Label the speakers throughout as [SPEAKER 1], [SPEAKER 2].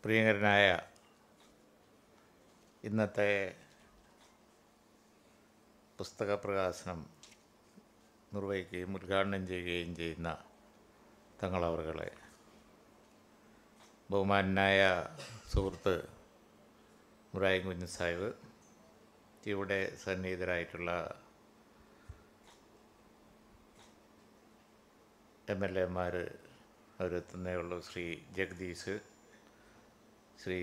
[SPEAKER 1] പ്രിയങ്കരനായ ഇന്നത്തെ പുസ്തക പ്രകാശനം നിർവഹിക്കുകയും ഉദ്ഘാടനം ചെയ്യുകയും ചെയ്യുന്ന തങ്ങളവറുകളെ ബഹുമാനായ സുഹൃത്ത് ഇബ്രാഹിം കുഞ്ഞ് സാഹിബ് ഇവിടെ സന്നിഹിതരായിട്ടുള്ള എം എൽ എമാർ അവരെത്തുന്നേ ഉള്ളൂ Shri Jagadish Shri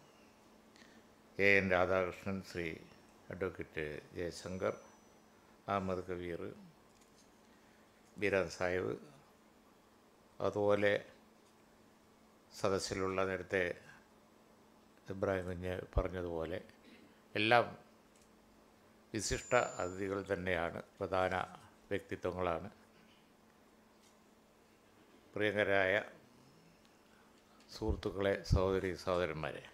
[SPEAKER 1] A N Radhakrishnan Shri advocate Jayashankar Ahammed Kabeer Beeran Sahib അതുപോലെ സദസ്സിലുള്ള നേരത്തെ ഇബ്രാഹിം കുഞ്ഞ് പറഞ്ഞതുപോലെ എല്ലാം വിശിഷ്ട അതിഥികൾ തന്നെയാണ് പ്രധാന വ്യക്തിത്വങ്ങളാണ് പ്രിയങ്കരായ സുഹൃത്തുക്കളെ സഹോദരി സഹോദരന്മാരെ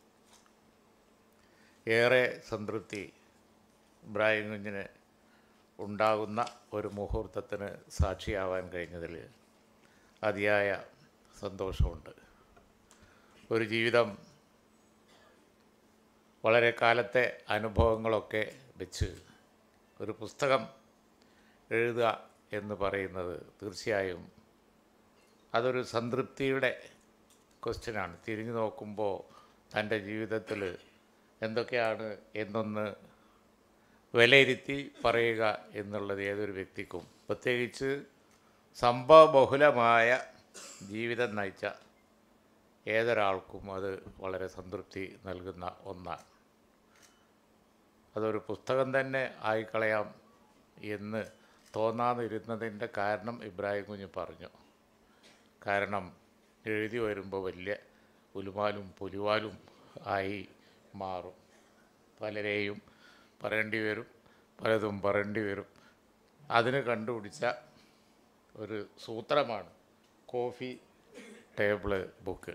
[SPEAKER 1] ഏറെ സംതൃപ്തി ഇബ്രാഹിം കുഞ്ഞിന് ഉണ്ടാകുന്ന ഒരു മുഹൂർത്തത്തിന് സാക്ഷിയാവാൻ കഴിഞ്ഞതിൽ അതിയായ സന്തോഷമുണ്ട് ഒരു ജീവിതം വളരെ കാലത്തെ അനുഭവങ്ങളൊക്കെ വെച്ച് ഒരു പുസ്തകം എഴുതുക എന്ന് പറയുന്നത് തീർച്ചയായും അതൊരു സംതൃപ്തിയുടെ ക്വസ്റ്റ്യനാണ് തിരിഞ്ഞു നോക്കുമ്പോൾ തൻ്റെ ജീവിതത്തിൽ എന്തൊക്കെയാണ് എന്നൊന്ന് വിലയിരുത്തി പറയുക എന്നുള്ളത് ഏതൊരു വ്യക്തിക്കും പ്രത്യേകിച്ച് സംഭവബഹുലമായ ജീവിതം നയിച്ച ഏതൊരാൾക്കും അത് വളരെ സംതൃപ്തി നൽകുന്ന ഒന്നാണ് അതൊരു പുസ്തകം തന്നെ ആയിക്കളയാം എന്ന് തോന്നാതിരുന്നതിൻ്റെ കാരണം ഇബ്രാഹിം കുഞ്ഞ് പറഞ്ഞു കാരണം എഴുതി വരുമ്പോൾ വലിയ ഉലുമാലും പുലിവാലും ആയി മാറും പലരെയും പറയേണ്ടി വരും പലതും പറയേണ്ടി വരും അതിന് കണ്ടുപിടിച്ച ഒരു സൂത്രമാണ് കോഫി ടേബിള് ബുക്ക്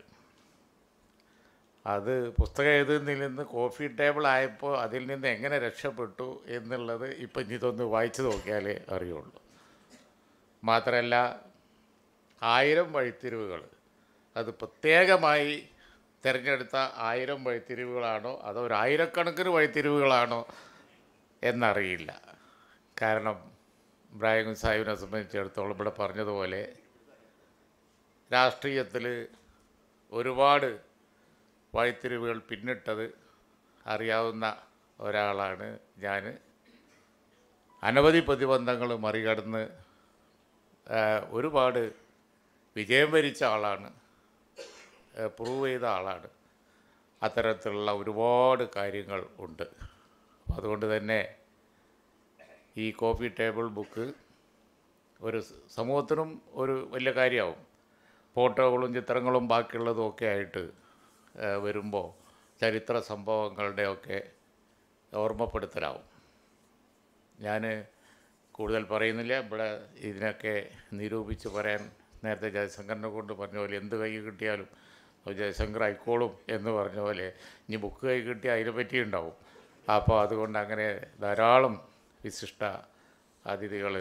[SPEAKER 1] അത് പുസ്തകം എഴുതുന്നതിൽ നിന്ന് കോഫി ടേബിൾ ആയപ്പോൾ അതിൽ നിന്ന് എങ്ങനെ രക്ഷപ്പെട്ടു എന്നുള്ളത് ഇപ്പം ഇതൊന്ന് വായിച്ചു നോക്കിയാലേ അറിയുള്ളൂ മാത്രമല്ല ആയിരം വഴിത്തിരിവുകൾ അത് പ്രത്യേകമായി തിരഞ്ഞെടുത്ത ആയിരം വഴിത്തിരിവുകളാണോ അതോ ഒരു ആയിരക്കണക്കിന് വഴിത്തിരിവുകളാണോ എന്നറിയില്ല കാരണം ഇബ്രാഹിം സാഹിബിനെ സംബന്ധിച്ചിടത്തോളം ഇവിടെ പറഞ്ഞതുപോലെ രാഷ്ട്രീയത്തിൽ ഒരുപാട് വഴിത്തിരിവുകൾ പിന്നിട്ടത് അറിയാവുന്ന ഒരാളാണ് ഞാൻ അനവധി പ്രതിബന്ധങ്ങൾ മറികടന്ന് ഒരുപാട് വിജയം വരിച്ച ആളാണ് പ്രൂവ് ചെയ്ത ആളാണ് അത്തരത്തിലുള്ള ഒരുപാട് കാര്യങ്ങൾ ഉണ്ട് അതുകൊണ്ട് തന്നെ ഈ കോഫി ടേബിൾ ബുക്ക് ഒരു സമൂഹത്തിനും ഒരു വലിയ കാര്യമാവും ഫോട്ടോകളും ചിത്രങ്ങളും ബാക്കിയുള്ളതും ഒക്കെ ആയിട്ട് വരുമ്പോൾ ചരിത്ര സംഭവങ്ങളുടെയൊക്കെ ഓർമ്മപ്പെടുത്തലാവും ഞാൻ കൂടുതൽ പറയുന്നില്ല ഇവിടെ ഇതിനൊക്കെ നിരൂപിച്ച് പറയാൻ നേരത്തെ ജയശങ്കറിനെ കൊണ്ട് പറഞ്ഞ പോലെ എന്ത് കൈ കിട്ടിയാലും ജയശങ്കർ ആയിക്കോളും എന്ന് പറഞ്ഞ പോലെ ഇനി ബുക്ക് കൈ കിട്ടിയാൽ അതിനെ പറ്റി ഉണ്ടാവും അപ്പോൾ അതുകൊണ്ട് അങ്ങനെ ധാരാളം വിശിഷ്ട അതിഥികൾ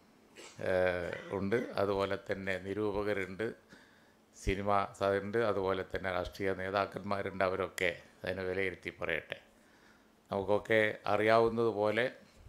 [SPEAKER 1] ഉണ്ട് അതുപോലെ തന്നെ നിരൂപകരുണ്ട് സിനിമ ഉണ്ട് അതുപോലെ തന്നെ രാഷ്ട്രീയ നേതാക്കന്മാരുണ്ട് അവരൊക്കെ അതിനെ വിലയിരുത്തി പറയട്ടെ നമുക്കൊക്കെ അറിയാവുന്നതുപോലെ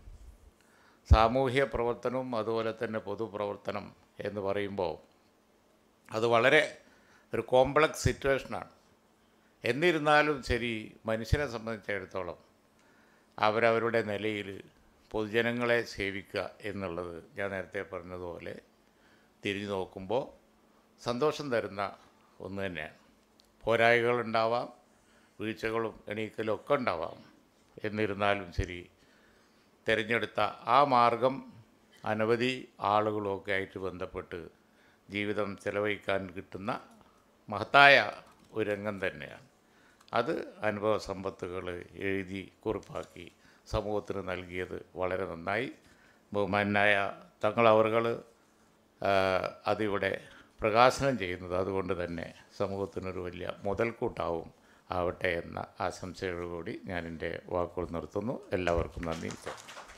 [SPEAKER 1] സാമൂഹ്യ പ്രവർത്തനവും അതുപോലെ തന്നെ പൊതുപ്രവർത്തനം എന്ന് പറയുമ്പോൾ അത് വളരെ ഒരു കോംപ്ലക്സ് സിറ്റുവേഷനാണ് എന്നിരുന്നാലും ശരി മനുഷ്യനെ സംബന്ധിച്ചിടത്തോളം അവരവരുടെ നിലയിൽ പൊതുജനങ്ങളെ സേവിക്കുക എന്നുള്ളത് ഞാൻ നേരത്തെ പറഞ്ഞതുപോലെ തിരിഞ്ഞു നോക്കുമ്പോൾ സന്തോഷം തരുന്ന ഒന്ന് തന്നെയാണ് പോരായ്കളുണ്ടാവാം വീഴ്ചകളും എണീക്കലും ഒക്കെ ഉണ്ടാവാം എന്നിരുന്നാലും ശരി തിരഞ്ഞെടുത്ത ആ മാർഗം അനവധി ആളുകളുമൊക്കെ ആയിട്ട് ബന്ധപ്പെട്ട് ജീവിതം ചെലവഴിക്കാൻ കിട്ടുന്ന മഹത്തായ ഒരു രംഗം തന്നെയാണ് അത് അനുഭവ സമ്പത്തുകൾ എഴുതി കുറിപ്പാക്കി സമൂഹത്തിന് നൽകിയത് വളരെ നന്നായി ബഹുമാനായ തങ്ങളവറുകൾ അതിവിടെ പ്രകാശനം ചെയ്യുന്നത് അതുകൊണ്ട് തന്നെ സമൂഹത്തിനൊരു വലിയ മുതൽക്കൂട്ടാവും ആവട്ടെ എന്ന ആശംസയോടുകൂടി ഞാൻ എൻ്റെ വാക്കുകൾ നിർത്തുന്നു എല്ലാവർക്കും നന്ദി